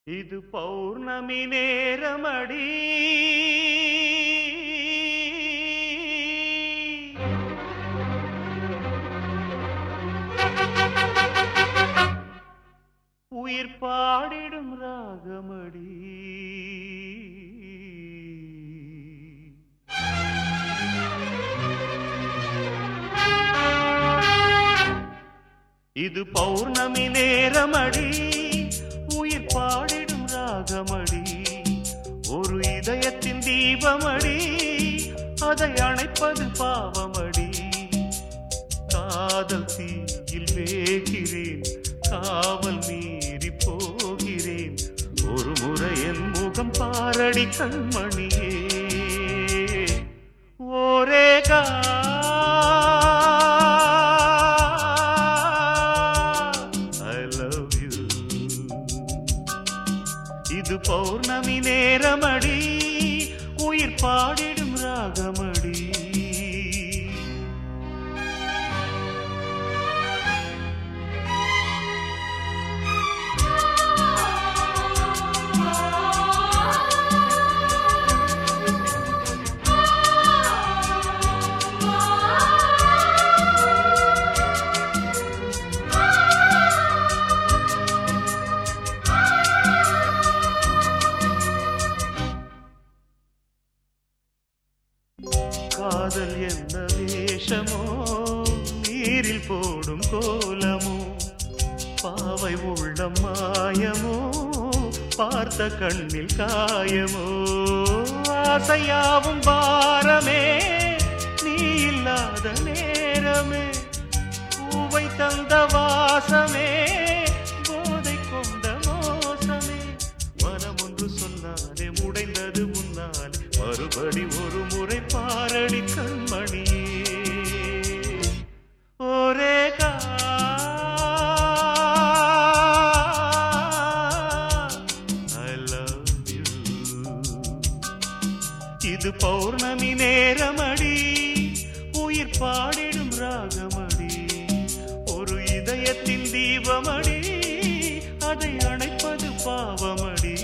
இது பௌர்ணமி நேரமடி உயிர் பாடிடும் ராகமடி இது பௌர்ணமி நேரமடி உயிர் பாடிடும் ராகமடி ஒரு இதயத்தின் தீபமடி அதை அணைப்பது பாவமடி காதல் தீயில் வேகிறேன் காவல் மீறி போகிறேன் ஒரு முறை என் முகம் பாரடி கண்மணியே ஓரேகா I love you. இது பௌர்ணமி நேரமடி உயிர் பாடிடும் ராகமடி காதல் எந்த வேஷமோ நீரில் போடும் கோலமோ பாவை உள்ளம் மாயமோ பார்த்த கண்ணில் காயமோ ஆசையாவும் பாரமே நீ இல்லாத நேரமே பூவை தந்த வாசமே போதை கொண்ட மோசமே மனம் ஒன்று சொன்னாலே முடைந்தது முன்னாலே மறுபடி ஒரு முறை பாரடி கண்மணியே ஒரே I love you. இது பௌர்ணமி நேரமடி உயிர் பாடிடும் ராகமடி ஒரு இதயத்தின் தீபமடி அதை அணைப்பது பாவமடி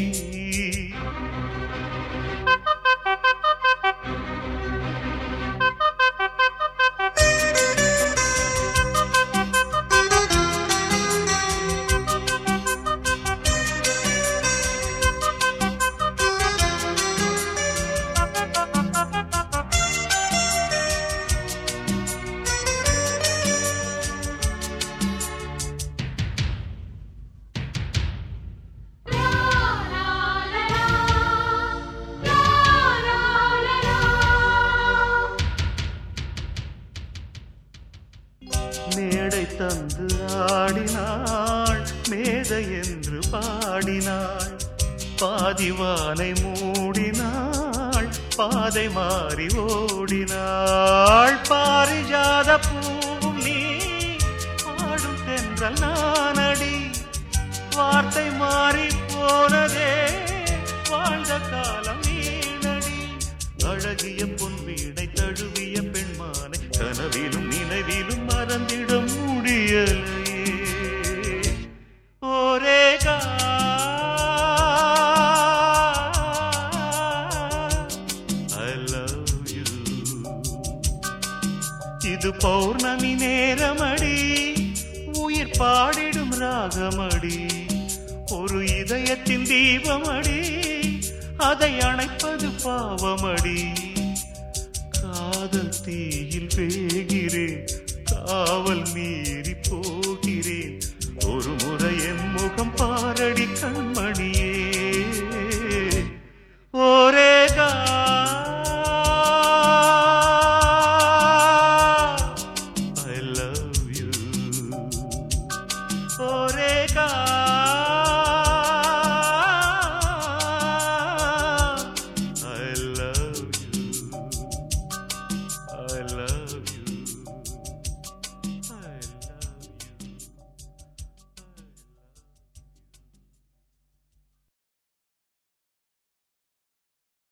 மேடை தந்து ஆடினாள் மேதை என்று பாடினாள் பாதிவானை மூடினாள் பாதை மாறி ஓடினாள் பாரிஜாத பூவும் நீ பாடும் தென்றல் நானடி வார்த்தை மாறி போனதே வாழ்ந்த காலம் நீனடி அழகிய பொன் வீடை தழுவிய பெண்மானை கனவிலும் நினைவிலும் மறந்திட முடியலையே ஒரேகா I love you. இது பௌர்ணமி நேரமடி உயிர் பாடிடும் ராகமடி ஒரு இதயத்தின் தீபமடி அதை அணைப்பது பாவமடி காதல் தீயில் வேகிறேன் காவல் மீறி போ